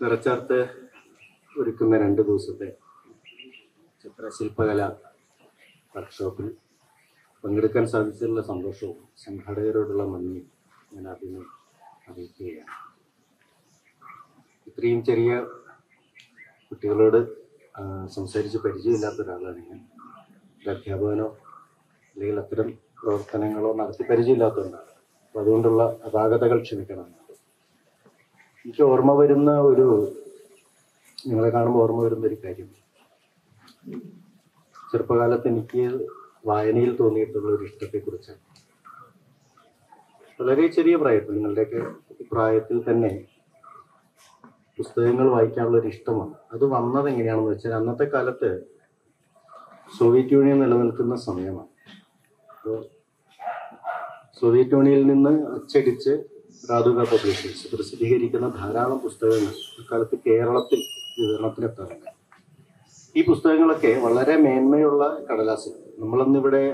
നിറച്ചാർത്ത് ഒരുക്കുന്ന രണ്ട് ദിവസത്തെ ചിത്രശില്പകല വർക്ക്ഷോപ്പിൽ പങ്കെടുക്കാൻ സാധിച്ചതിലുള്ള സന്തോഷവും സംഘാടകരോടുള്ള നന്ദിയും ഞാൻ ആദ്യമേ അറിയിക്കുകയാണ് ഇത്രയും ചെറിയ കുട്ടികളോട് ആ, സംസാരിച്ച് പരിചയമില്ലാത്ത ഒരാളാണ് ഞാൻ ഒരു അധ്യാപകനോ അല്ലെങ്കിൽ അത്തരം പ്രവർത്തനങ്ങളോ നടത്തി പരിചയമില്ലാത്തതുകൊണ്ടാണ് അപ്പം അതുകൊണ്ടുള്ള അപാകതകൾ ക്ഷമിക്കണം എനിക്ക് ഓർമ്മ വരുന്ന ഒരു നിങ്ങളെ കാണുമ്പോൾ ഓർമ്മ വരുന്ന ഒരു കാര്യം ചെറുപ്പകാലത്ത് എനിക്ക് വായനയിൽ തോന്നിയിട്ടുള്ള ഒരു ഇഷ്ടത്തെക്കുറിച്ചാണ് വളരെ ചെറിയ പ്രായത്തിൽ നിങ്ങളുടെയൊക്കെ പ്രായത്തിൽ തന്നെ പുസ്തകങ്ങൾ വായിക്കാനുള്ള ഒരു ഇഷ്ടമാണ് അത് വന്നത് എങ്ങനെയാണെന്ന് വെച്ചാൽ അന്നത്തെ കാലത്ത് സോവിയറ്റ് യൂണിയൻ നിലനിൽക്കുന്ന സമയമാണ് അപ്പോൾ സോവിയറ്റ് യൂണിയനിൽ നിന്ന് അച്ചടിച്ച് റാതുക പബ്ലിഷേഴ്സ് പ്രസിദ്ധീകരിക്കുന്ന ധാരാളം പുസ്തകങ്ങൾ ഇക്കാലത്ത് കേരളത്തിൽ വിതരണത്തിനെത്താറുണ്ട് ഈ പുസ്തകങ്ങളൊക്കെ വളരെ മേന്മയുള്ള കടലാസുകൾ നമ്മളന്നിവിടെ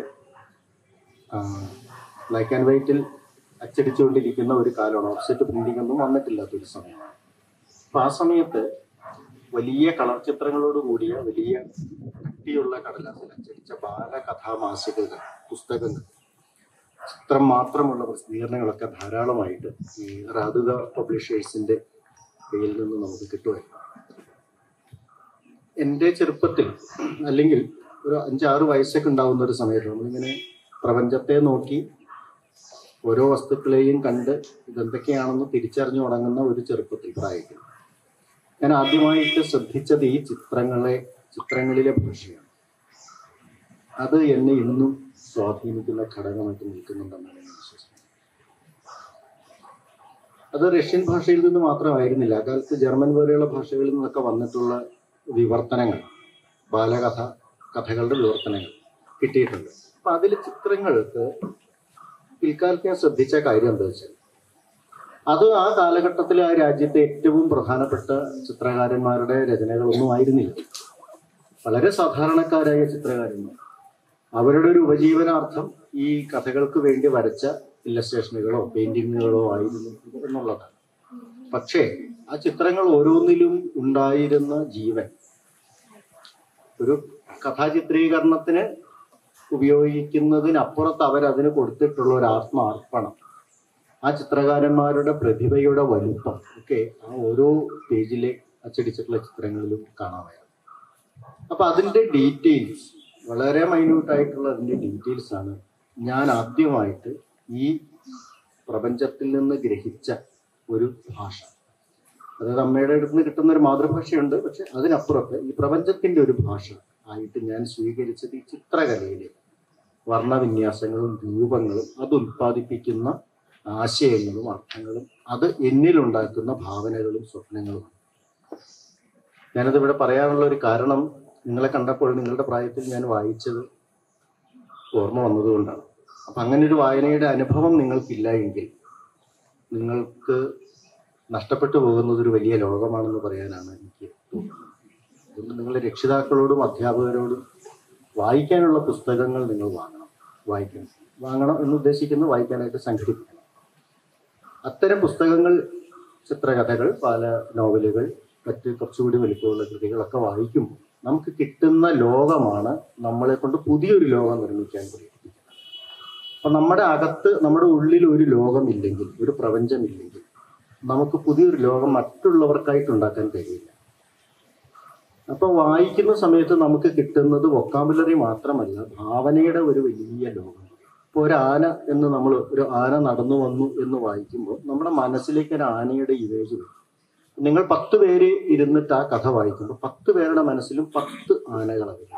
ബ്ലാക്ക് ആൻഡ് വൈറ്റിൽ അച്ചടിച്ചുകൊണ്ടിരിക്കുന്ന ഒരു കാലമാണ് ഓഫ്സെറ്റ് പ്രിന്റിംഗ് ഒന്നും വന്നിട്ടില്ലാത്ത ഒരു സമയമാണ് അപ്പൊ ആ സമയത്ത് വലിയ കളർ ചിത്രങ്ങളോട് കൂടിയ വലിയ കട്ടിയുള്ള കടലാസിൽ അച്ചടിച്ച ബാലകഥാമാസികകൾ പുസ്തകങ്ങൾ ചിത്രം മാത്രമുള്ള പ്രസിദ്ധീകരണങ്ങളൊക്കെ ധാരാളമായിട്ട് ഈ റാതുക പബ്ലിഷേഴ്സിന്റെ കയ്യിൽ നിന്ന് നമുക്ക് കിട്ടുമായിരുന്നു എൻ്റെ ചെറുപ്പത്തിൽ അല്ലെങ്കിൽ ഒരു അഞ്ചാറ് വയസ്സൊക്കെ ഉണ്ടാവുന്ന ഒരു സമയത്ത് നമ്മളിങ്ങനെ പ്രപഞ്ചത്തെ നോക്കി ഓരോ വസ്തുക്കളെയും കണ്ട് ഇതെന്തൊക്കെയാണെന്ന് തിരിച്ചറിഞ്ഞു തുടങ്ങുന്ന ഒരു ചെറുപ്പത്തിൽ പ്രായത്തിൽ ഞാൻ ആദ്യമായിട്ട് ശ്രദ്ധിച്ചത് ഈ ചിത്രങ്ങളെ ചിത്രങ്ങളിലെ ഭാഷയാണ് അത് എന്നെ ഇന്നും സ്വാധീനിക്കുന്ന ഘടകമായിട്ട് നിൽക്കുന്നുണ്ടെന്നാണ് ഞാൻ വിശ്വസിക്കുന്നത് അത് റഷ്യൻ ഭാഷയിൽ നിന്ന് മാത്രമായിരുന്നില്ല അക്കാലത്ത് ജർമ്മൻ പോലെയുള്ള ഭാഷകളിൽ നിന്നൊക്കെ വന്നിട്ടുള്ള വിവർത്തനങ്ങൾ ബാലകഥ കഥകളുടെ വിവർത്തനങ്ങൾ കിട്ടിയിട്ടുണ്ട് അപ്പൊ അതിൽ ചിത്രങ്ങൾക്ക് പിൽക്കാലത്ത് ഞാൻ ശ്രദ്ധിച്ച കാര്യം എന്താ വെച്ചാൽ അത് ആ കാലഘട്ടത്തിൽ ആ രാജ്യത്തെ ഏറ്റവും പ്രധാനപ്പെട്ട ചിത്രകാരന്മാരുടെ രചനകളൊന്നും ആയിരുന്നില്ല വളരെ സാധാരണക്കാരായ ചിത്രകാരന്മാർ അവരുടെ ഒരു ഉപജീവനാർത്ഥം ഈ കഥകൾക്ക് വേണ്ടി വരച്ച ഇല്ലസ്ട്രേഷനുകളോ പെയിന്റിങ്ങുകളോ ആയിരുന്നു എന്നുള്ളതാണ് പക്ഷേ ആ ചിത്രങ്ങൾ ഓരോന്നിലും ഉണ്ടായിരുന്ന ജീവൻ ഒരു കഥാചിത്രീകരണത്തിന് ഉപയോഗിക്കുന്നതിനപ്പുറത്ത് അവരതിന് കൊടുത്തിട്ടുള്ള ഒരു ആത്മാർപ്പണം ആ ചിത്രകാരന്മാരുടെ പ്രതിഭയുടെ വലുപ്പം ഒക്കെ ആ ഓരോ പേജിലെ അച്ചടിച്ചിട്ടുള്ള ചിത്രങ്ങളിലും കാണാമായിരുന്നു അപ്പൊ അതിന്റെ ഡീറ്റെയിൽസ് വളരെ മൈന്യൂട്ട് ആയിട്ടുള്ള അതിന്റെ ഡീറ്റെയിൽസ് ആണ് ഞാൻ ആദ്യമായിട്ട് ഈ പ്രപഞ്ചത്തിൽ നിന്ന് ഗ്രഹിച്ച ഒരു ഭാഷ അതായത് അമ്മയുടെ അടുത്ത് നിന്ന് കിട്ടുന്ന ഒരു മാതൃഭാഷയുണ്ട് പക്ഷെ അതിനപ്പുറത്ത് ഈ പ്രപഞ്ചത്തിന്റെ ഒരു ഭാഷ ആയിട്ട് ഞാൻ സ്വീകരിച്ചത് ഈ ചിത്രകലയിലെ വർണ്ണവിന്യാസങ്ങളും രൂപങ്ങളും അത് ഉൽപ്പാദിപ്പിക്കുന്ന ആശയങ്ങളും അർത്ഥങ്ങളും അത് എന്നിലുണ്ടാക്കുന്ന ഭാവനകളും സ്വപ്നങ്ങളുമാണ് ഞാനത് ഇവിടെ പറയാനുള്ള ഒരു കാരണം നിങ്ങളെ കണ്ടപ്പോൾ നിങ്ങളുടെ പ്രായത്തിൽ ഞാൻ വായിച്ചത് ഓർമ്മ വന്നതുകൊണ്ടാണ് അപ്പൊ അങ്ങനെ ഒരു വായനയുടെ അനുഭവം നിങ്ങൾക്കില്ല എങ്കിൽ നിങ്ങൾക്ക് നഷ്ടപ്പെട്ടു പോകുന്നത് ഒരു വലിയ ലോകമാണെന്ന് പറയാനാണ് എനിക്ക് തോന്നുന്നത് അതുകൊണ്ട് നിങ്ങളുടെ രക്ഷിതാക്കളോടും അധ്യാപകരോടും വായിക്കാനുള്ള പുസ്തകങ്ങൾ നിങ്ങൾ വാങ്ങണം വായിക്കണം വാങ്ങണം എന്ന് ഉദ്ദേശിക്കുന്നത് വായിക്കാനായിട്ട് സംഘടിപ്പിക്കണം അത്തരം പുസ്തകങ്ങൾ ചിത്രകഥകൾ പല നോവലുകൾ മറ്റ് കുറച്ചുകൂടി വലിപ്പമുള്ള കൃതികളൊക്കെ വായിക്കുമ്പോൾ നമുക്ക് കിട്ടുന്ന ലോകമാണ് നമ്മളെ കൊണ്ട് പുതിയൊരു ലോകം നിർമ്മിക്കാൻ പ്രേരിപ്പിക്കുന്നത് അപ്പൊ നമ്മുടെ അകത്ത് നമ്മുടെ ഉള്ളിൽ ഒരു ലോകമില്ലെങ്കിൽ ഒരു പ്രപഞ്ചമില്ലെങ്കിൽ നമുക്ക് പുതിയൊരു ലോകം മറ്റുള്ളവർക്കായിട്ട് ഉണ്ടാക്കാൻ കഴിയില്ല അപ്പൊ വായിക്കുന്ന സമയത്ത് നമുക്ക് കിട്ടുന്നത് വൊക്കാബുലറി മാത്രമല്ല ഭാവനയുടെ ഒരു വലിയ ലോകം ഇപ്പൊ ഒരു ആന എന്ന് നമ്മൾ ഒരു ആന നടന്നു വന്നു എന്ന് വായിക്കുമ്പോൾ നമ്മുടെ മനസ്സിലേക്ക് ഒരു ആനയുടെ ഇമേജ് വരും നിങ്ങൾ പത്ത് പേര് ഇരുന്നിട്ട് ആ കഥ വായിക്കുമ്പോൾ പത്ത് പേരുടെ മനസ്സിലും പത്ത് ആനകളെ വരും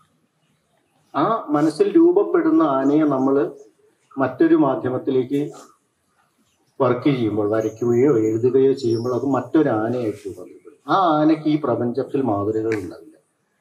ആ മനസ്സിൽ രൂപപ്പെടുന്ന ആനയെ നമ്മൾ മറ്റൊരു മാധ്യമത്തിലേക്ക് വർക്ക് ചെയ്യുമ്പോൾ വരയ്ക്കുകയോ എഴുതുകയോ ചെയ്യുമ്പോൾ അത് മറ്റൊരു ആനയായിട്ട് രൂപപ്പെടും ആ ആനയ്ക്ക് ഈ പ്രപഞ്ചത്തിൽ മാതൃകകൾ ഉണ്ടാവില്ല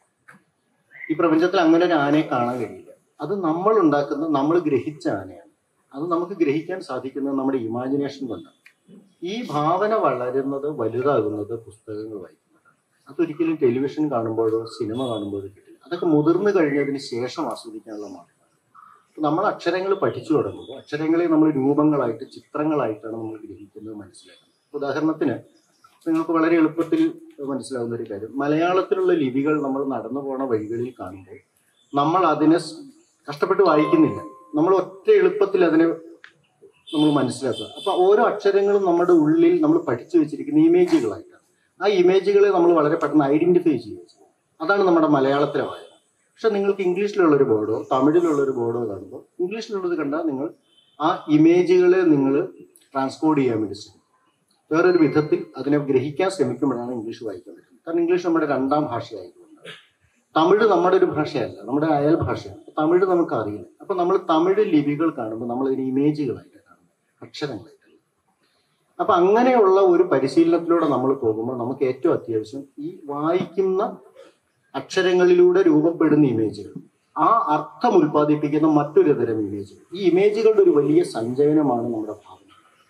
ഈ പ്രപഞ്ചത്തിൽ അങ്ങനെ ഒരു ആനയെ കാണാൻ കഴിയില്ല അത് നമ്മൾ ഉണ്ടാക്കുന്ന നമ്മൾ ഗ്രഹിച്ച ആനയാണ് അത് നമുക്ക് ഗ്രഹിക്കാൻ സാധിക്കുന്നത് നമ്മുടെ ഇമാജിനേഷൻ കൊണ്ടാണ് ഈ ഭാവന വളരുന്നത് വലുതാകുന്നത് പുസ്തകങ്ങൾ വായിക്കുമ്പോഴാണ് അതൊരിക്കലും ടെലിവിഷൻ കാണുമ്പോഴോ സിനിമ കാണുമ്പോഴോ കിട്ടില്ല അതൊക്കെ മുതിർന്നു കഴിഞ്ഞതിന് ശേഷം ആസ്വദിക്കാനുള്ള മാർഗമാണ് അപ്പൊ നമ്മൾ അക്ഷരങ്ങൾ പഠിച്ചു തുടങ്ങുമ്പോൾ അക്ഷരങ്ങളെ നമ്മൾ രൂപങ്ങളായിട്ട് ചിത്രങ്ങളായിട്ടാണ് നമ്മൾ ഗ്രഹിക്കുന്നത് മനസ്സിലാക്കുന്നത് ഉദാഹരണത്തിന് നിങ്ങൾക്ക് വളരെ എളുപ്പത്തിൽ മനസ്സിലാവുന്ന ഒരു കാര്യം മലയാളത്തിലുള്ള ലിപികൾ നമ്മൾ നടന്നു പോണ വഴികളിൽ കാണുമ്പോൾ നമ്മൾ അതിനെ സ് കഷ്ടപ്പെട്ട് വായിക്കുന്നില്ല നമ്മൾ ഒറ്റ എളുപ്പത്തിൽ അതിനെ നമ്മൾ മനസ്സിലാക്കുക അപ്പൊ ഓരോ അക്ഷരങ്ങളും നമ്മുടെ ഉള്ളിൽ നമ്മൾ പഠിച്ചു വെച്ചിരിക്കുന്ന ഇമേജുകളായിട്ടാണ് ആ ഇമേജുകളെ നമ്മൾ വളരെ പെട്ടെന്ന് ഐഡന്റിഫൈ ചെയ്യുക ചെയ്യും. അതാണ് നമ്മുടെ മലയാളത്തിലെ വായന പക്ഷെ നിങ്ങൾക്ക് ഇംഗ്ലീഷിലുള്ള ഒരു ബോർഡോ തമിഴിലുള്ള ഒരു ബോർഡോ കാണുമ്പോൾ ഇംഗ്ലീഷിലുള്ളത് കണ്ടാൽ നിങ്ങൾ ആ ഇമേജുകളെ നിങ്ങൾ ട്രാൻസ്കോഡ് ചെയ്യാൻ വേണ്ടി ശ്രമിക്കും വേറൊരു വിധത്തിൽ അതിനെ ഗ്രഹിക്കാൻ ശ്രമിക്കുമ്പോഴാണ് ഇംഗ്ലീഷ് വായിക്കാൻ പറ്റുന്നത് കാരണം ഇംഗ്ലീഷ് നമ്മുടെ രണ്ടാം ഭാഷയായതുകൊണ്ട് തമിഴ് നമ്മുടെ ഒരു ഭാഷയല്ല നമ്മുടെ അയൽ ഭാഷയാണ് അപ്പൊ തമിഴ് നമുക്ക് അറിയില്ല അപ്പൊ നമ്മൾ തമിഴ് ലിപികൾ കാണുമ്പോൾ നമ്മൾ അതിന് ഇമേജുകളായിട്ട് കാണുന്നത് അക്ഷരങ്ങളായിട്ടല്ല അപ്പൊ അങ്ങനെയുള്ള ഒരു പരിശീലനത്തിലൂടെ നമ്മൾ പോകുമ്പോൾ നമുക്ക് ഏറ്റവും അത്യാവശ്യം ഈ വായിക്കുന്ന അക്ഷരങ്ങളിലൂടെ രൂപപ്പെടുന്ന ഇമേജുകൾ ആ അർത്ഥം ഉൽപ്പാദിപ്പിക്കുന്ന മറ്റൊരു തരം ഇമേജുകൾ ഈ ഇമേജുകളുടെ ഒരു വലിയ സഞ്ചയനമാണ് നമ്മുടെ ഭാവന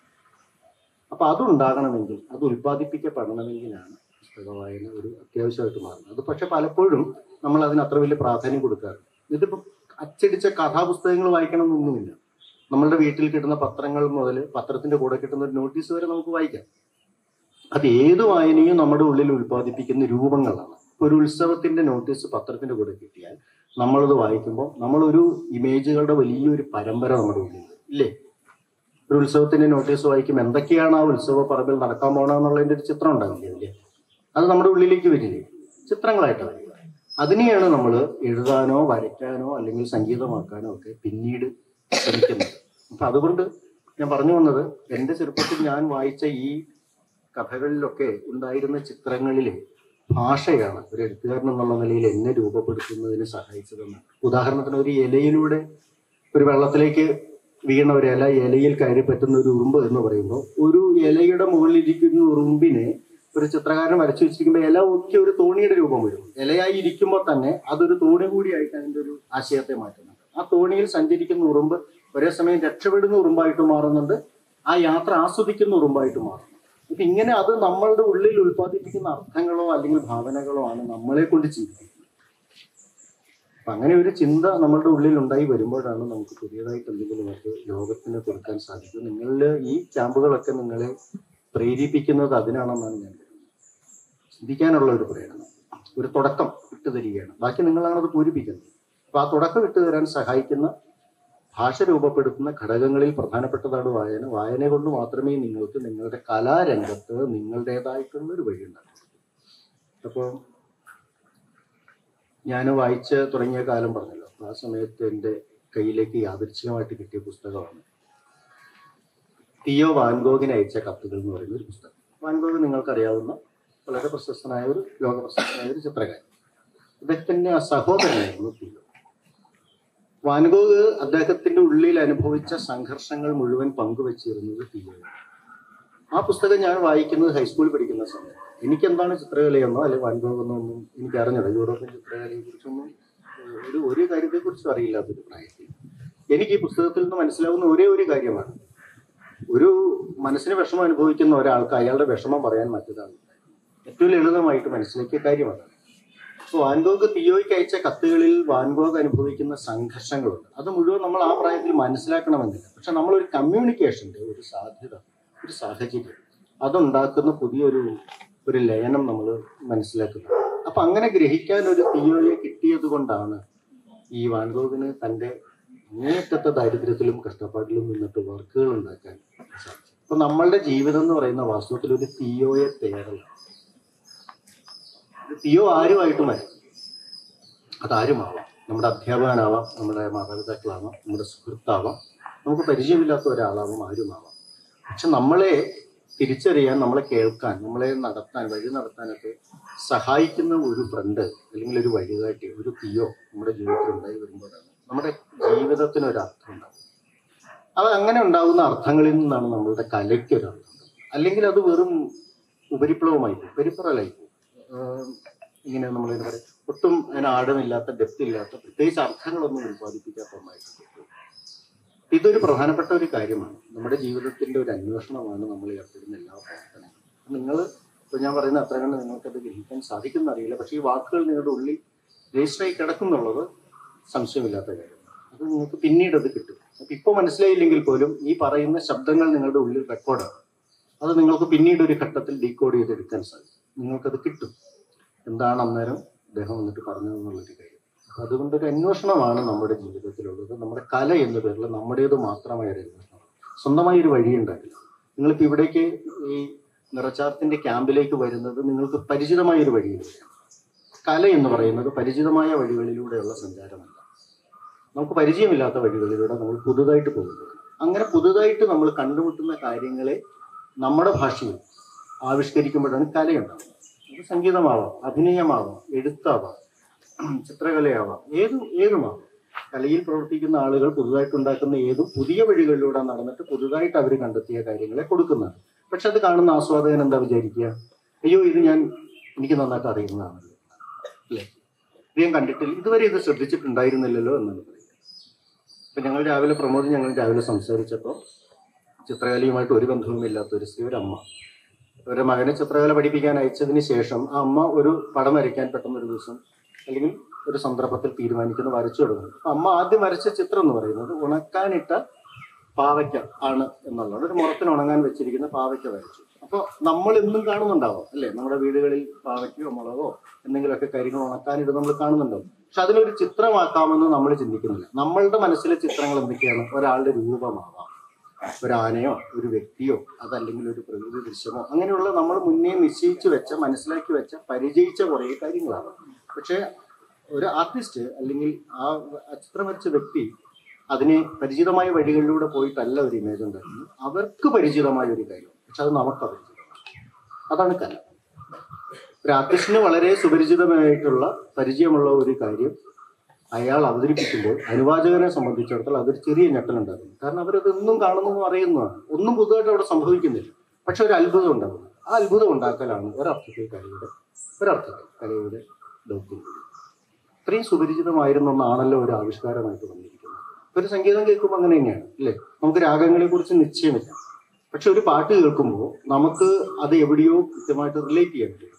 അപ്പൊ അതുണ്ടാകണമെങ്കിൽ അത് ഉൽപ്പാദിപ്പിക്കപ്പെടണമെങ്കിലാണ് പുസ്തക വായന ഒരു അത്യാവശ്യമായിട്ട് മാറുന്നത് അത് പക്ഷെ പലപ്പോഴും നമ്മൾ അതിന് അത്ര വലിയ പ്രാധാന്യം കൊടുക്കാറ് ഇതിപ്പോ അച്ചടിച്ച കഥാപുസ്തകങ്ങൾ വായിക്കണമെന്നൊന്നുമില്ല നമ്മളുടെ വീട്ടിൽ കിട്ടുന്ന പത്രങ്ങൾ മുതൽ പത്രത്തിന്റെ കൂടെ കിട്ടുന്ന ഒരു നോട്ടീസ് വരെ നമുക്ക് വായിക്കാം അത് ഏത് വായനയും നമ്മുടെ ഉള്ളിൽ ഉൽപ്പാദിപ്പിക്കുന്ന രൂപങ്ങളാണ് ഇപ്പൊ ഒരു ഉത്സവത്തിന്റെ നോട്ടീസ് പത്രത്തിന്റെ കൂടെ കിട്ടിയാൽ നമ്മളത് വായിക്കുമ്പോൾ നമ്മളൊരു ഇമേജുകളുടെ വലിയൊരു പരമ്പര നമ്മുടെ ഉള്ളിൽ ഇല്ലേ ഒരു ഉത്സവത്തിന്റെ നോട്ടീസ് വായിക്കും എന്തൊക്കെയാണ് ആ ഉത്സവ പറമ്പിൽ നടക്കാൻ പോകണമെന്നുള്ളതിന്റെ ഒരു ചിത്രം ഉണ്ടാവില്ലേ അതില് അത് നമ്മുടെ ഉള്ളിലേക്ക് വരില്ലേ ചിത്രങ്ങളായിട്ട് വരിക അതിനെയാണ് നമ്മൾ എഴുതാനോ വരയ്ക്കാനോ അല്ലെങ്കിൽ സംഗീതമാക്കാനോ ഒക്കെ പിന്നീട് ശ്രമിക്കുന്നത് അപ്പൊ അതുകൊണ്ട് ഞാൻ പറഞ്ഞു വന്നത് എന്റെ ചെറുപ്പത്തിൽ ഞാൻ വായിച്ച ഈ കഥകളിലൊക്കെ ഉണ്ടായിരുന്ന ചിത്രങ്ങളിലെ ഭാഷയാണ് ഒരു എഴുത്തുകാരൻ എന്നുള്ള നിലയിൽ എന്നെ രൂപപ്പെടുത്തുന്നതിന് സഹായിച്ചതെന്ന് ഉദാഹരണത്തിന് ഒരു ഇലയിലൂടെ ഒരു വെള്ളത്തിലേക്ക് വീണ ഒരു ഇല ഇലയിൽ കയറി പറ്റുന്ന ഒരു ഉറുമ്പ് എന്ന് പറയുമ്പോൾ ഒരു ഇലയുടെ മുകളിലിരിക്കുന്ന ഉറുമ്പിനെ ഒരു ചിത്രകാരൻ വരച്ചു വെച്ചിരിക്കുമ്പോൾ ഇല ഒക്കെ ഒരു തോണിയുടെ രൂപം വരും ഇലയായി ഇരിക്കുമ്പോൾ തന്നെ അതൊരു തോണി കൂടിയായിട്ട് അതിന്റെ ഒരു ആശയത്തെ മാറ്റുന്നുണ്ട് ആ തോണിയിൽ സഞ്ചരിക്കുന്ന ഉറുമ്പ് ഒരേ സമയം രക്ഷപ്പെടുന്ന ഉറുമ്പായിട്ട് മാറുന്നുണ്ട് ആ യാത്ര ആസ്വദിക്കുന്ന ഉറുമ്പായിട്ട് മാറുന്നു അപ്പൊ ഇങ്ങനെ അത് നമ്മളുടെ ഉള്ളിൽ ഉൽപ്പാദിപ്പിക്കുന്ന അർത്ഥങ്ങളോ അല്ലെങ്കിൽ ഭാവനകളോ ആണ് നമ്മളെ കൊണ്ട് ചിന്തിക്കുന്നത് അപ്പൊ അങ്ങനെ ഒരു ചിന്ത നമ്മളുടെ ഉള്ളിൽ ഉണ്ടായി വരുമ്പോഴാണ് നമുക്ക് പുതിയതായിട്ട് എന്തെങ്കിലുമൊക്കെ ലോകത്തിന് കൊടുക്കാൻ സാധിക്കും നിങ്ങളിൽ ഈ ക്യാമ്പുകളൊക്കെ നിങ്ങളെ പ്രേരിപ്പിക്കുന്നത് അതിനാണെന്നാണ് ഞാൻ കരുതുന്നത് ചിന്തിക്കാനുള്ള ഒരു പ്രേരണ ഒരു തുടക്കം ഇട്ടു തരികയാണ് ബാക്കി നിങ്ങളാണ് അത് പൂരിപ്പിക്കുന്നത് അപ്പൊ ആ തുടക്കം ഇട്ടു തരാൻ സഹായിക്കുന്ന ഭാഷ രൂപപ്പെടുത്തുന്ന ഘടകങ്ങളിൽ പ്രധാനപ്പെട്ടതാണ് വായന വായന കൊണ്ട് മാത്രമേ നിങ്ങൾക്ക് നിങ്ങളുടെ കലാരംഗത്ത് നിങ്ങളുടേതായിട്ടുള്ള ഒരു വഴി ഉണ്ടാകൂ അപ്പോൾ ഞാൻ വായിച്ച് തുടങ്ങിയ കാലം പറഞ്ഞല്ലോ ആ സമയത്ത് എൻ്റെ കയ്യിലേക്ക് യാദൃച്ഛികമായിട്ട് കിട്ടിയ പുസ്തകമാണ് തിയോ വാൻഗോഗിന് അയച്ച കത്തുകൾ എന്ന് പറയുന്ന ഒരു പുസ്തകം വാൻഗോഗ് നിങ്ങൾക്കറിയാവുന്ന വളരെ പ്രശസ്തനായ ഒരു ലോക പ്രശസ്തനായ ഒരു ചിത്രകാരൻ അദ്ദേഹത്തിന്റെ ആ സഹോദരനായിരുന്നു തിയോ വാൻഗോഗ് അദ്ദേഹത്തിന്റെ ഉള്ളിൽ അനുഭവിച്ച സംഘർഷങ്ങൾ മുഴുവൻ പങ്കുവച്ചിരുന്നത് തിയോയാണ് ആ പുസ്തകം ഞാൻ വായിക്കുന്നത് ഹൈസ്കൂളിൽ പഠിക്കുന്ന സമയത്ത് എനിക്ക് എന്താണ് ചിത്രകലയെന്നോ അല്ലെങ്കിൽ വാൻഗോഗ് എന്നോ ഒന്നും എനിക്ക് അറിഞ്ഞില്ല യൂറോപ്യൻ ചിത്രകലയെ കുറിച്ചൊന്നും ഒരു ഒരു കാര്യത്തെ കുറിച്ചും അറിയില്ലാത്തൊരു പ്രായത്തിൽ എനിക്ക് ഈ പുസ്തകത്തിൽ നിന്ന് മനസ്സിലാവുന്ന ഒരേ ഒരു കാര്യമാണ് ഒരു മനസ്സിന് വിഷമം അനുഭവിക്കുന്ന ഒരാൾക്ക് അയാളുടെ വിഷമം പറയാൻ മറ്റൊരാളുണ്ട് ഏറ്റവും ലളിതമായിട്ട് മനസ്സിലാക്കിയ കാര്യമാണ് അപ്പോൾ വാൻഗോഗ് തിയോയ്ക്ക് അയച്ച കത്തുകളിൽ വാൻഗോഗ് അനുഭവിക്കുന്ന സംഘർഷങ്ങളുണ്ട് അത് മുഴുവൻ നമ്മൾ ആ പ്രായത്തിൽ മനസ്സിലാക്കണമെന്നില്ല പക്ഷെ നമ്മളൊരു കമ്മ്യൂണിക്കേഷന്റെ ഒരു സാധ്യത ഒരു സാഹചര്യം അതുണ്ടാക്കുന്ന പുതിയൊരു ഒരു ലയനം നമ്മൾ മനസ്സിലാക്കുന്നത് അപ്പൊ അങ്ങനെ ഗ്രഹിക്കാൻ ഒരു തിയോയെ കിട്ടിയത് കൊണ്ടാണ് ഈ വാൻഗോഗിന് തന്റെ അങ്ങേറ്റത്തെ ദാരിദ്ര്യത്തിലും കഷ്ടപ്പാടിലും നിന്നിട്ട് വർക്കുകൾ ഉണ്ടാക്കാൻ സാധിച്ചു അപ്പൊ നമ്മളുടെ ജീവിതം എന്ന് പറയുന്ന വാസ്തവത്തിൽ ഒരു തിയോയെ തേടലാണ് ഒരു തിയോ ആരുമായിട്ടും വരും അതാരുമാവാം നമ്മുടെ അധ്യാപകനാവാം നമ്മുടെ മാതാപിതാക്കളാവാം നമ്മുടെ സുഹൃത്താവാം നമുക്ക് പരിചയമില്ലാത്ത ഒരാളാവാം ആരുമാവാം പക്ഷെ നമ്മളെ തിരിച്ചറിയാൻ നമ്മളെ കേൾക്കാൻ നമ്മളെ നടത്താൻ വഴി നടത്താനൊക്കെ സഹായിക്കുന്ന ഒരു ഫ്രണ്ട് അല്ലെങ്കിൽ ഒരു വഴികാട്ടി ഒരു തിയോ നമ്മുടെ ജീവിതത്തിൽ ഉണ്ടായി വരുമ്പോഴാണ് നമ്മുടെ ജീവിതത്തിന് ഒരു അർത്ഥം ഉണ്ടാവും അത് അങ്ങനെ ഉണ്ടാകുന്ന അർത്ഥങ്ങളിൽ നിന്നാണ് നമ്മളുടെ കലയ്ക്ക് ഒരു അർത്ഥം അല്ലെങ്കിൽ അത് വെറും ഉപരിപ്ലവമായി പോകും പെരിപ്പറലായി പോകും ആഹ് ഇങ്ങനെ നമ്മൾ എന്താ പറയുക ഒട്ടും അതിന് ആഴമില്ലാത്ത ഡെപ്ത് ഇല്ലാത്ത പ്രത്യേകിച്ച് അർത്ഥങ്ങളൊന്നും ഉത്പാദിപ്പിക്കാത്ത ഒന്നായിട്ട് പോകും ഇതൊരു പ്രധാനപ്പെട്ട ഒരു കാര്യമാണ് നമ്മുടെ ജീവിതത്തിന്റെ ഒരു അന്വേഷണമാണ് നമ്മൾ ഏർപ്പെടുന്ന എല്ലാ പ്രവർത്തനങ്ങളും നിങ്ങൾ ഇപ്പൊ ഞാൻ പറയുന്ന അത്ര കണ്ട് നിങ്ങൾക്കത് ഗ്രഹിക്കാൻ സാധിക്കുന്ന അറിയില്ല പക്ഷേ ഈ വാക്കുകൾ നിങ്ങളുടെ ഉള്ളിൽ രജിസ്റ്ററായി കിടക്കുന്നുള്ളത് സംശയമില്ലാത്ത കാര്യമാണ് അത് നിങ്ങൾക്ക് പിന്നീട് അത് കിട്ടും അപ്പൊ ഇപ്പൊ മനസ്സിലായില്ലെങ്കിൽ പോലും ഈ പറയുന്ന ശബ്ദങ്ങൾ നിങ്ങളുടെ ഉള്ളിൽ റെക്കോർഡാണ് അത് നിങ്ങൾക്ക് പിന്നീട് ഒരു ഘട്ടത്തിൽ ഡീകോഡ് ചെയ്തെടുക്കാൻ സാധിക്കും നിങ്ങൾക്കത് കിട്ടും എന്താണ് അന്നേരം അദ്ദേഹം വന്നിട്ട് പറഞ്ഞതെന്നുള്ളൊരു കാര്യം അപ്പൊ അതുകൊണ്ടൊരു അന്വേഷണമാണ് നമ്മുടെ ജീവിതത്തിലുള്ളത് നമ്മുടെ കല എന്ന പേരിൽ നമ്മുടേത് മാത്രമായ ഒരു അന്വേഷണം സ്വന്തമായി ഒരു വഴി ഉണ്ടാക്കില്ല നിങ്ങളിപ്പോൾ ഇവിടേക്ക് ഈ നിറച്ചാർത്തിന്റെ ക്യാമ്പിലേക്ക് വരുന്നത് നിങ്ങൾക്ക് പരിചിതമായ ഒരു വഴിയിലൂടെയാണ് കല എന്ന് പറയുന്നത് പരിചിതമായ വഴികളിലൂടെയുള്ള സഞ്ചാരമല്ല നമുക്ക് പരിചയമില്ലാത്ത വഴികളിലൂടെ നമ്മൾ പുതുതായിട്ട് പോകുന്നത് അങ്ങനെ പുതുതായിട്ട് നമ്മൾ കണ്ടുമുട്ടുന്ന കാര്യങ്ങളെ നമ്മുടെ ഭാഷയിൽ ആവിഷ്കരിക്കുമ്പോഴാണ് കലയുണ്ടാവുന്നത് അത് സംഗീതമാവാം അഭിനയമാവാം എഴുത്താവാം ചിത്രകലയാവാം ഏതും ഏതുമാവാം കലയിൽ പ്രവർത്തിക്കുന്ന ആളുകൾ പുതുതായിട്ട് ഉണ്ടാക്കുന്ന ഏതും പുതിയ വഴികളിലൂടെ നടന്നിട്ട് പുതുതായിട്ട് അവർ കണ്ടെത്തിയ കാര്യങ്ങളെ കൊടുക്കുന്നത് പക്ഷെ അത് കാണുന്ന ആസ്വാദകൻ എന്താ വിചാരിക്കുക അയ്യോ ഇത് ഞാൻ എനിക്ക് നന്നായിട്ട് അറിയുന്നതാണല്ലോ അല്ലേ ഇത് ഞാൻ കണ്ടിട്ടില്ല ഇതുവരെ ഇത് ശ്രദ്ധിച്ചിട്ടുണ്ടായിരുന്നില്ലല്ലോ എന്നാണ് പറയുക ഇപ്പൊ ഞങ്ങൾ രാവിലെ പ്രമോദ് ഞങ്ങൾ രാവിലെ സംസാരിച്ചപ്പോൾ ചിത്രകലയുമായിട്ട് ഒരു ബന്ധവുമില്ലാത്ത ഒരു സ്ത്രീ ഒരു അമ്മ ഒരു മകനെ ചിത്രകല പഠിപ്പിക്കാൻ അയച്ചതിന് ശേഷം ആ അമ്മ ഒരു പടം വരയ്ക്കാൻ പെട്ടെന്ന് ഒരു ദിവസം അല്ലെങ്കിൽ ഒരു സന്ദർഭത്തിൽ തീരുമാനിക്കുന്നു വരച്ചു തുടങ്ങുന്നു അപ്പൊ അമ്മ ആദ്യം വരച്ച ചിത്രം എന്ന് പറയുന്നത് ഉണക്കാനിട്ട പാവയ്ക്ക ആണ് എന്നുള്ളത് ഒരു മുറത്തിന് ഉണങ്ങാൻ വെച്ചിരിക്കുന്ന പാവയ്ക്ക വരച്ചു അപ്പോൾ നമ്മൾ എന്നും കാണുന്നുണ്ടാവും അല്ലേ നമ്മുടെ വീടുകളിൽ പാവയ്ക്കയോ മുളകോ എന്തെങ്കിലുമൊക്കെ കാര്യങ്ങൾ ഉണക്കാനിട്ട് നമ്മൾ കാണുന്നുണ്ടാവും പക്ഷെ അതിനൊരു ചിത്രമാക്കാമെന്ന് നമ്മൾ ചിന്തിക്കുന്നില്ല നമ്മളുടെ മനസ്സിലെ ചിത്രങ്ങൾ എന്തൊക്കെയാണ് ഒരാളുടെ രൂപമാവാം ഒരു ആനയോ ഒരു വ്യക്തിയോ അതല്ലെങ്കിൽ ഒരു പ്രകൃതി ദൃശ്യമോ അങ്ങനെയുള്ള നമ്മൾ മുന്നേ നിശ്ചയിച്ചു വെച്ച മനസ്സിലാക്കി വെച്ച പരിചയിച്ച കുറേ കാര്യങ്ങളാണ് പക്ഷെ ഒരു ആർട്ടിസ്റ്റ് അല്ലെങ്കിൽ ആ ആ ചിത്രം വരച്ച വ്യക്തി അതിനെ പരിചിതമായ വഴികളിലൂടെ പോയിട്ടല്ല ഒരു ഇമേജ് ഉണ്ടാക്കുന്നത് അവർക്ക് പരിചിതമായ ഒരു കാര്യം പക്ഷെ അത് നമുക്ക് അപരിചിതമാണ് അതാണ് കല ഒരു ആർട്ടിസ്റ്റിന് വളരെ സുപരിചിതമായിട്ടുള്ള പരിചയമുള്ള ഒരു കാര്യം അയാൾ അവതരിപ്പിക്കുമ്പോൾ അനുവാചകനെ സംബന്ധിച്ചിടത്തോളം അതൊരു ചെറിയ ഞെട്ടലുണ്ടാകുന്നു കാരണം അവരതൊന്നും കാണുന്നതും അറിയുന്നതാണ് ഒന്നും പുതുതായിട്ട് അവിടെ സംഭവിക്കുന്നില്ല പക്ഷെ ഒരു അത്ഭുതം ഉണ്ടാകുന്നു ആ അത്ഭുതം ഉണ്ടാക്കലാണ് ഒരർത്ഥത്തിൽ കലയുടെ ഒരർത്ഥത്തിൽ കലയുടെ ദൗത്യം ഇത്രയും സുപരിചിതമായിരുന്ന ഒന്നാണല്ലോ ഒരു ആവിഷ്കാരമായിട്ട് വന്നിരിക്കുന്നത് ഒരു സംഗീതം കേൾക്കുമ്പോൾ അങ്ങനെ തന്നെയാണ് അല്ലേ നമുക്ക് രാഗങ്ങളെ കുറിച്ച് നിശ്ചയമില്ല പക്ഷെ ഒരു പാട്ട് കേൾക്കുമ്പോൾ നമുക്ക് അത് എവിടെയോ കൃത്യമായിട്ട് റിലേറ്റ് ചെയ്യാൻ പറ്റും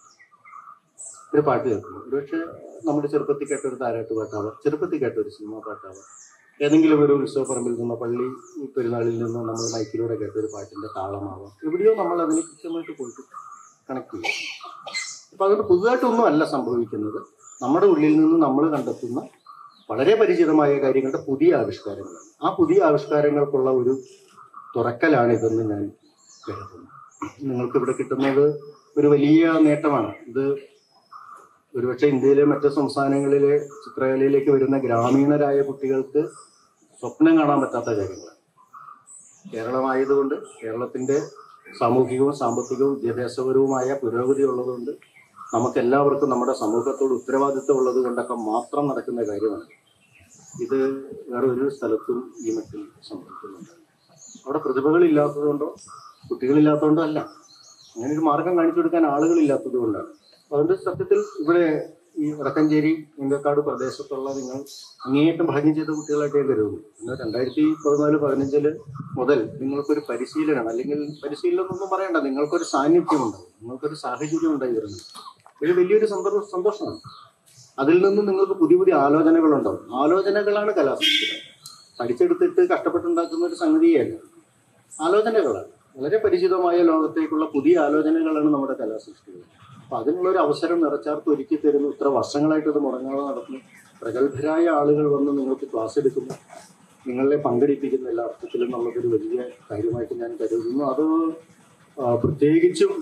ഒരു പാട്ട് കേൾക്കുമ്പോൾ ഒരുപക്ഷെ നമ്മുടെ ചെറുപ്പത്തിൽ കേട്ട ഒരു താരാട്ട് പാട്ടാവാം ചെറുപ്പത്തിൽ കേട്ട ഒരു സിനിമ പാട്ടാവാം ഏതെങ്കിലും ഒരു ഉത്സവപ്പറമ്പിൽ നിന്നോ പള്ളി പെരുന്നാളിൽ നിന്നോ നമ്മൾ മൈക്കിലൂടെ കേട്ട ഒരു പാട്ടിന്റെ താളമാവാം എവിടെയോ നമ്മൾ അതിനെ കൃത്യമായിട്ട് പോയിട്ട് കണക്ട് ചെയ്യും അപ്പൊ അതുകൊണ്ട് പുതുതായിട്ടൊന്നും അല്ല സംഭവിക്കുന്നത് നമ്മുടെ ഉള്ളിൽ നിന്ന് നമ്മൾ കണ്ടെത്തുന്ന വളരെ പരിചിതമായ കാര്യങ്ങളുടെ പുതിയ ആവിഷ്കാരങ്ങളാണ് ആ പുതിയ ആവിഷ്കാരങ്ങൾക്കുള്ള ഒരു തുറക്കലാണ് ഇതെന്ന് ഞാൻ കരുതുന്നു നിങ്ങൾക്ക് ഇവിടെ കിട്ടുന്നത് ഒരു വലിയ നേട്ടമാണ് ഇത് ഒരുപക്ഷെ ഇന്ത്യയിലെ മറ്റ് സംസ്ഥാനങ്ങളിലെ ചിത്രകലയിലേക്ക് വരുന്ന ഗ്രാമീണരായ കുട്ടികൾക്ക് സ്വപ്നം കാണാൻ പറ്റാത്ത കാര്യങ്ങളാണ് കേരളമായതുകൊണ്ട് കേരളത്തിന്റെ സാമൂഹികവും സാമ്പത്തികവും വിദ്യാഭ്യാസപരവുമായ പുരോഗതി ഉള്ളതുകൊണ്ട് നമുക്ക് എല്ലാവർക്കും നമ്മുടെ സമൂഹത്തോട് ഉത്തരവാദിത്വം ഉള്ളത് കൊണ്ടൊക്കെ മാത്രം നടക്കുന്ന കാര്യമാണ് ഇത് വേറെ ഒരു സ്ഥലത്തും ഈ മട്ടിൽ സംഭവിക്കുന്നുണ്ട് അവിടെ പ്രതിഭകളില്ലാത്തതുകൊണ്ടോ കുട്ടികളില്ലാത്തതുകൊണ്ടോ അല്ല അങ്ങനെ ഒരു മാർഗം കാണിച്ചു കൊടുക്കാൻ ആളുകളില്ലാത്തത് കൊണ്ടാണ് അതുകൊണ്ട് സത്യത്തിൽ ഇവിടെ ഈ വടക്കഞ്ചേരി ഇങ്കക്കാട് പ്രദേശത്തുള്ള നിങ്ങൾ അങ്ങേയറ്റം ഭാഗ്യം ചെയ്ത കുട്ടികളായിട്ട് ഞാൻ കരുതുന്നു പിന്നെ രണ്ടായിരത്തി പതിനാല് പതിനഞ്ചില് മുതൽ നിങ്ങൾക്കൊരു പരിശീലനം അല്ലെങ്കിൽ പരിശീലനം എന്നൊന്നും പറയണ്ട നിങ്ങൾക്കൊരു സാന്നിധ്യം ഉണ്ടാവും നിങ്ങൾക്കൊരു സാഹചര്യം ഉണ്ടായി വരുന്നു ഒരു വലിയൊരു സന്തോഷം സന്തോഷമാണ് അതിൽ നിന്ന് നിങ്ങൾക്ക് പുതിയ പുതിയ ആലോചനകൾ ഉണ്ടാവും ആലോചനകളാണ് കലാസൃഷ്ടികൾ പഠിച്ചെടുത്തിട്ട് കഷ്ടപ്പെട്ടുണ്ടാക്കുന്ന ഒരു സംഗതിയല്ല ആലോചനകളാണ് വളരെ പരിചിതമായ ലോകത്തേക്കുള്ള പുതിയ ആലോചനകളാണ് നമ്മുടെ കലാസൃഷ്ടികൾ അപ്പൊ അതിനുള്ള ഒരു അവസരം നിറച്ചാർത്ത് ഒരുക്കി തരുന്നു ഇത്ര വർഷങ്ങളായിട്ട് ഇത് മുടങ്ങാതെ നടക്കുന്നു പ്രഗത്ഭരായ ആളുകൾ വന്ന് നിങ്ങൾക്ക് ക്ലാസ് എടുക്കുന്നു നിങ്ങളെ പങ്കെടുപ്പിക്കുന്ന എല്ലാ അർത്ഥത്തിലും എന്നുള്ളതൊരു വലിയ കാര്യമായിട്ട് ഞാൻ കരുതുന്നു അത് ആ, പ്രത്യേകിച്ചും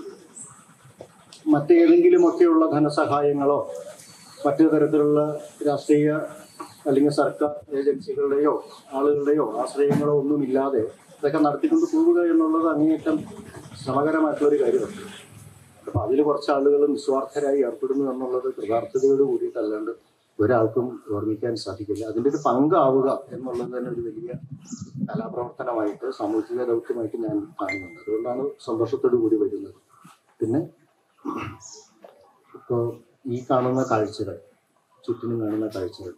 മറ്റേതെങ്കിലും ഒക്കെയുള്ള ധനസഹായങ്ങളോ മറ്റു തരത്തിലുള്ള രാഷ്ട്രീയ അല്ലെങ്കിൽ സർക്കാർ ഏജൻസികളുടെയോ ആളുകളുടെയോ ആശ്രയങ്ങളോ ഒന്നുമില്ലാതെ ഇതൊക്കെ നടത്തിക്കൊണ്ട് പോവുക എന്നുള്ളത് അങ്ങേയറ്റം ശ്രമകരമായിട്ടുള്ള ഒരു കാര്യമാണ് അപ്പൊ അതിൽ കുറച്ച് ആളുകൾ നിസ്വാർത്ഥരായി ഏർപ്പെടുന്നു എന്നുള്ളത് കൃതാർത്ഥതയോട് കൂടിയിട്ടല്ലാണ്ട് ഒരാൾക്കും ഓർമ്മിക്കാൻ സാധിക്കില്ല അതിൻ്റെ ഒരു പങ്കാവുക എന്നുള്ളത് തന്നെ ഒരു വലിയ കലാപ്രവർത്തനമായിട്ട് സാമൂഹിക ദൗത്യമായിട്ട് ഞാൻ കാണുന്നുണ്ട് അതുകൊണ്ടാണ് സന്തോഷത്തോടു കൂടി വരുന്നത് പിന്നെ ഇപ്പോൾ ഈ കാണുന്ന കാഴ്ചകൾ ചുറ്റിനും കാണുന്ന കാഴ്ചകൾ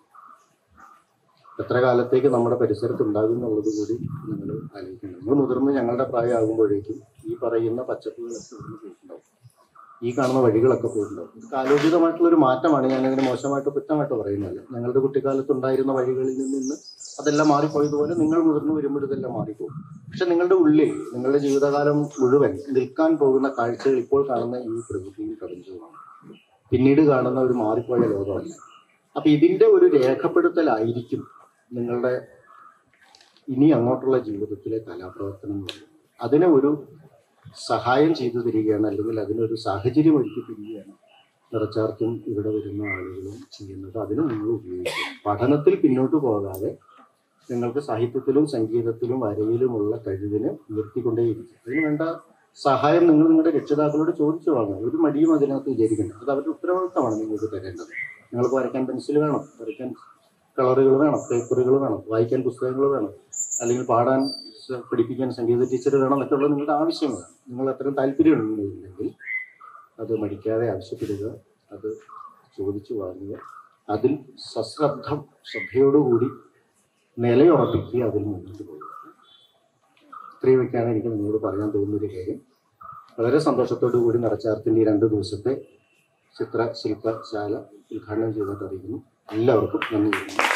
എത്ര കാലത്തേക്ക് നമ്മുടെ പരിസരത്ത് ഉണ്ടാകും എന്നുള്ളത് കൂടി നിങ്ങൾ ആലോചിക്കണം നമ്മൾ മുതിർന്ന് ഞങ്ങളുടെ പ്രായമാകുമ്പോഴേക്കും ഈ പറയുന്ന പച്ചപ്പുകളൊക്കെ ഇവിടുന്ന് പോയിട്ടുണ്ടാവും ഈ കാണുന്ന വഴികളൊക്കെ പോയിട്ടുണ്ടാവും ഇത് കാലോചിതമായിട്ടുള്ള ഒരു മാറ്റമാണ് ഞാൻ അങ്ങനെ മോശമായിട്ട് കുറ്റമായിട്ട് പറയുന്നില്ല ഞങ്ങളുടെ കുട്ടിക്കാലത്ത് ഉണ്ടായിരുന്ന വഴികളിൽ നിന്ന് ഇന്ന് അതെല്ലാം മാറിപ്പോയതുപോലെ നിങ്ങൾ മുതിർന്നു വരുമ്പോൾ ഇതെല്ലാം മാറിപ്പോകും പക്ഷെ നിങ്ങളുടെ ഉള്ളിൽ നിങ്ങളുടെ ജീവിതകാലം മുഴുവൻ നിൽക്കാൻ പോകുന്ന കാഴ്ചകൾ ഇപ്പോൾ കാണുന്ന ഈ പ്രകൃതിയും പ്രപഞ്ചവുമാണ് പിന്നീട് കാണുന്ന ഒരു മാറിപ്പോയ ലോകമല്ല അപ്പൊ ഇതിന്റെ ഒരു രേഖപ്പെടുത്തലായിരിക്കും നിങ്ങളുടെ ഇനി അങ്ങോട്ടുള്ള ജീവിതത്തിലെ കലാപ്രവർത്തനം എന്ന് പറയുന്നത് അതിനെ ഒരു സഹായം ചെയ്തു തരികയാണ് അല്ലെങ്കിൽ അതിനൊരു സാഹചര്യം ഒരുക്കി തരികയാണ് നിറച്ചാർക്കും ഇവിടെ വരുന്ന ആളുകളും ചെയ്യുന്നത് അതിന് നിങ്ങൾ ഉപയോഗിക്കും പഠനത്തിൽ പിന്നോട്ട് പോകാതെ നിങ്ങൾക്ക് സാഹിത്യത്തിലും സംഗീതത്തിലും വരയിലുമുള്ള കഴിവിനെ ഉയർത്തിക്കൊണ്ടേയിരിക്കും അതിന് വേണ്ട സഹായം നിങ്ങൾ നിങ്ങളുടെ രക്ഷിതാക്കളോട് ചോദിച്ചു വാങ്ങുക ഒരു മടിയും അതിനകത്ത് വിചാരിക്കണം അത് അവരുടെ ഉത്തരവാദിത്തമാണ് നിങ്ങൾക്ക് തരേണ്ടത് നിങ്ങൾക്ക് വരയ്ക്കാൻ പെൻസിൽ വേണം വരയ്ക്കാൻ കളറുകൾ വേണം പേപ്പറുകൾ വേണം വായിക്കാൻ പുസ്തകങ്ങൾ വേണം അല്ലെങ്കിൽ പാടാൻ സ- പഠിപ്പിക്കാൻ സംഗീത ടീച്ചർ വേണം എന്നൊക്കെ ഉള്ളത് നിങ്ങളുടെ ആവശ്യമാണ് നിങ്ങൾ അത്രയും താല്പര്യമുണ്ടെങ്കിൽ അത് മടിക്കാതെ ആവശ്യപ്പെടുക അത് ചോദിച്ചു വാങ്ങുക അതിൽ സശ്രദ്ധം ശ്രദ്ധയോടുകൂടി നിലയുറപ്പിക്കുക അതിൽ മുന്നോട്ട് പോകുക ഇത്രയുമൊക്കെയാണ് എനിക്ക് നിങ്ങളോട് പറയാൻ തോന്നുന്ന ഒരു കാര്യം വളരെ സന്തോഷത്തോടു കൂടി നിറച്ചാർത്തിൻ്റെ ഈ രണ്ട് ദിവസത്തെ ചിത്ര ശില്പശാല ഉദ്ഘാടനം ചെയ്തിട്ട് അറിയിക്കുന്നു എല്ലാവർക്കും നന്ദി